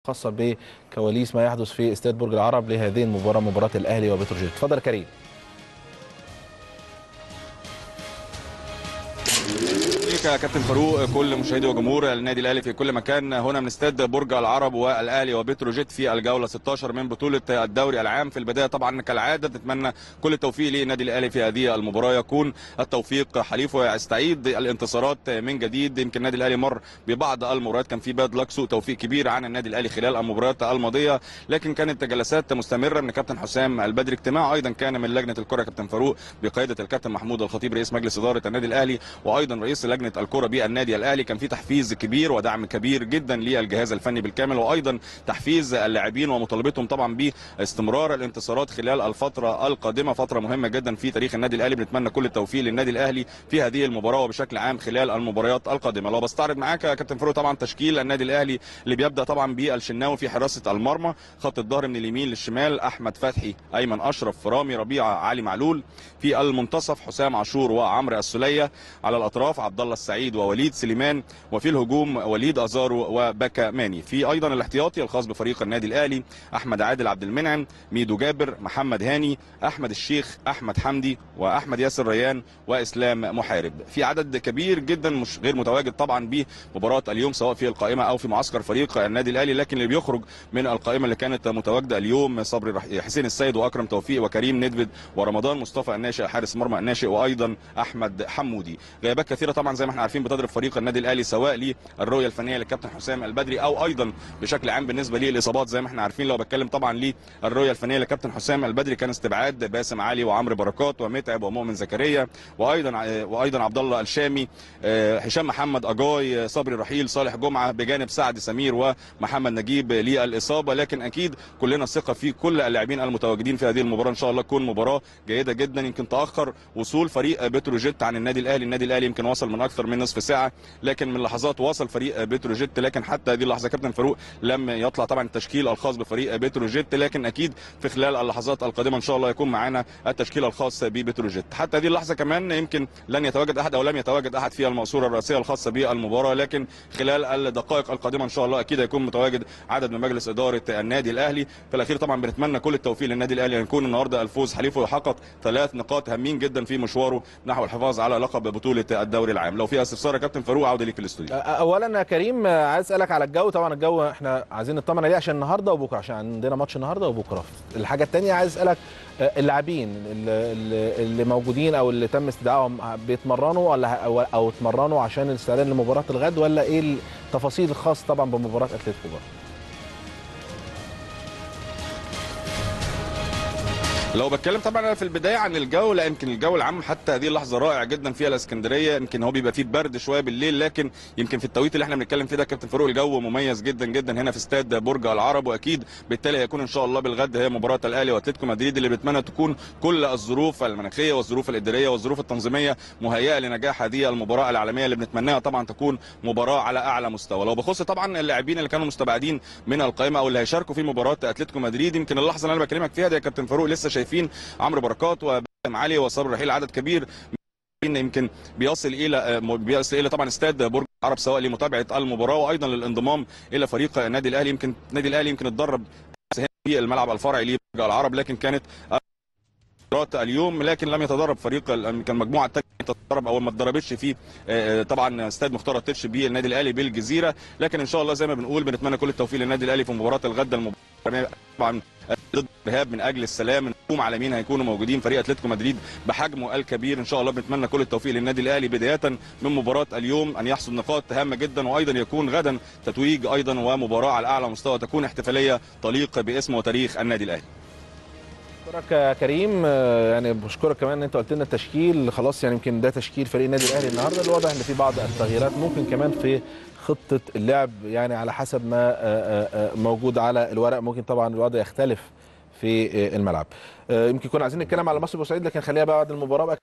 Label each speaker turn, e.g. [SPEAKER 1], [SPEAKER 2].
[SPEAKER 1] خاصه بكواليس ما يحدث في استاد برج العرب لهذه المباراه مباراه الاهلي وبتروجيت اتفضل يا كريم
[SPEAKER 2] ليك يا كابتن فاروق كل مشاهدي وجمهور النادي الاهلي في كل مكان هنا من استاد برج العرب والاهلي وبتروجيت في الجوله 16 من بطوله الدوري العام في البدايه طبعا كالعاده نتمنى كل التوفيق للنادي الاهلي في هذه المباراه يكون التوفيق حليفه يستعيد الانتصارات من جديد يمكن النادي الاهلي مر ببعض المباريات كان في باد لك سوء توفيق كبير عن النادي الاهلي خلال المباريات الماضيه لكن كانت جلسات مستمره من كابتن حسام البدري اجتماع ايضا كان من لجنه الكره يا كابتن فاروق بقياده الكابتن محمود الخطيب رئيس مجلس اداره النادي الاهلي وايضا رئيس لجنه الكره بالنادي الاهلي كان في تحفيز كبير ودعم كبير جدا للجهاز الفني بالكامل وايضا تحفيز اللاعبين ومطالبتهم طبعا باستمرار الانتصارات خلال الفتره القادمه فتره مهمه جدا في تاريخ النادي الاهلي بنتمنى كل التوفيق للنادي الاهلي في هذه المباراه وبشكل عام خلال المباريات القادمه لو بستعرض معاك يا كابتن فاروق طبعا تشكيل النادي الاهلي اللي بيبدا طبعا بالشناوي في حراسه المرمى خط الظهر من اليمين للشمال احمد فتحي ايمن اشرف رامي ربيعه علي معلول في المنتصف حسام عاشور وعمرو السليه على الاطراف عبد الله السعيد ووليد سليمان وفي الهجوم وليد ازارو وبكا ماني في ايضا الاحتياطي الخاص بفريق النادي الاهلي احمد عادل عبد المنعم ميدو جابر محمد هاني احمد الشيخ احمد حمدي واحمد ياسر ريان واسلام محارب في عدد كبير جدا مش غير متواجد طبعا بمباراه اليوم سواء في القائمه او في معسكر فريق النادي الاهلي لكن اللي بيخرج من القائمه اللي كانت متواجده اليوم صبري حسين السيد واكرم توفيق وكريم ندفد ورمضان مصطفى الناشئ حارس مرمى الناشئ وايضا احمد حمودي غيابات كثيره طبعا زي ما احنا عارفين بتضرب فريق النادي الاهلي سواء للرؤيه الفنيه للكابتن حسام البدري او ايضا بشكل عام بالنسبه للاصابات زي ما احنا عارفين لو بتكلم طبعا للرؤيه الفنيه للكابتن حسام البدري كان استبعاد باسم علي وعمرو بركات ومتعب ومؤمن زكريا وايضا وايضا عبد الله الشامي هشام محمد اجاي صبري رحيل صالح جمعه بجانب سعد سمير ومحمد نجيب للاصابه لكن اكيد كلنا ثقه في كل اللاعبين المتواجدين في هذه المباراه ان شاء الله تكون مباراه جيده جدا يمكن تاخر وصول فريق بتروجيت عن النادي الاهلي النادي الاهلي يمكن وصل من اكثر من نصف ساعه لكن من لحظات وصل فريق بتروجيت لكن حتى هذه اللحظه كابتن فاروق لم يطلع طبعا التشكيل الخاص بفريق بتروجيت لكن اكيد في خلال اللحظات القادمه ان شاء الله يكون معانا التشكيل الخاص ببتروجيت حتى هذه اللحظه كمان يمكن لن يتواجد احد او لم يتواجد احد في المقصوره الرئيسيه الخاصه بالمباراه لكن خلال الدقائق القادمه ان شاء الله اكيد هيكون متواجد عدد من مجلس اداره النادي الاهلي في الاخير طبعا بنتمنى كل التوفيق للنادي الاهلي ان يكون النهارده الفوز حليفه يحقق ثلاث نقاط هامين جدا في مشواره نحو الحفاظ على لقب بطوله الدوري العام لو في استفسار يا كابتن فاروق عوده ليك في الاستوديو
[SPEAKER 1] اولا يا كريم عايز اسالك على الجو طبعا الجو احنا عايزين نطمن عليه عشان النهارده وبكره عشان عندنا ماتش النهارده وبكره الحاجه الثانيه عايز اسالك اللاعبين اللي, اللي موجودين او اللي تم استدعائهم بيتمرنوا ولا او, أو اتمرنوا عشان الاستعداد لمباراه الغد ولا ايه التفاصيل الخاصه طبعا بمباراه اتلتيكو برضه
[SPEAKER 2] لو بتكلم طبعا في البدايه عن الجو لا يمكن الجو العام حتى هذه اللحظه رائع جدا فيها الاسكندريه يمكن هو بيبقى فيه برد شويه بالليل لكن يمكن في التوقيت اللي احنا بنتكلم فيه ده كابتن فاروق الجو مميز جدا جدا هنا في استاد برج العرب واكيد بالتالي هيكون ان شاء الله بالغد هي مباراه الاهلي واتلتيكو مدريد اللي بتمنى تكون كل الظروف المناخيه والظروف الاداريه والظروف التنظيميه مهيئه لنجاح هذه المباراه العالميه اللي بنتمناها طبعا تكون مباراه على اعلى مستوى لو بخص طبعا اللاعبين اللي كانوا مستبعدين من القائمه او اللي هيشاركوا في مباراه اتلتيكو مدريد يمكن اللحظه اللي انا بكلمك فيها دي يا كابتن فاروق لسه شايفين عمرو بركات وباسم علي وصبر رحيل عدد كبير يمكن بيصل الى بيصل الى طبعا استاد برج العرب سواء لمتابعه المباراه وايضا للانضمام الى فريق النادي الاهلي يمكن النادي الاهلي يمكن اتدرب في الملعب الفرعي لبرج العرب لكن كانت اليوم لكن لم يتدرب فريق كان مجموعه ثانيه تتدرب او ما اتدربتش في طبعا استاد مختار التتش بالنادي الاهلي بالجزيره لكن ان شاء الله زي ما بنقول بنتمنى كل التوفيق للنادي الاهلي في مباراه الغد المباراه طبعا ضد الارهاب من اجل السلام نجوم عالميين هيكونوا موجودين فريق اتلتيكو مدريد بحجمه الكبير ان شاء الله بنتمنى كل التوفيق للنادي الاهلي بدايه من مباراه اليوم ان يحصد نقاط هامه جدا وايضا يكون غدا تتويج ايضا ومباراه على اعلى مستوى تكون احتفاليه تليق باسم وتاريخ النادي الاهلي
[SPEAKER 1] بشكرك يا كريم يعني بشكرك كمان ان انت قلت لنا التشكيل خلاص يعني يمكن ده تشكيل فريق النادي الاهلي النهارده الواضح ان في بعض التغييرات ممكن كمان في خطه اللعب يعني على حسب ما موجود على الورق ممكن طبعا الوضع يختلف في الملعب يمكن كنا عايزين نتكلم على مصر بورسعيد لكن خليها بقى بعد المباراه بقى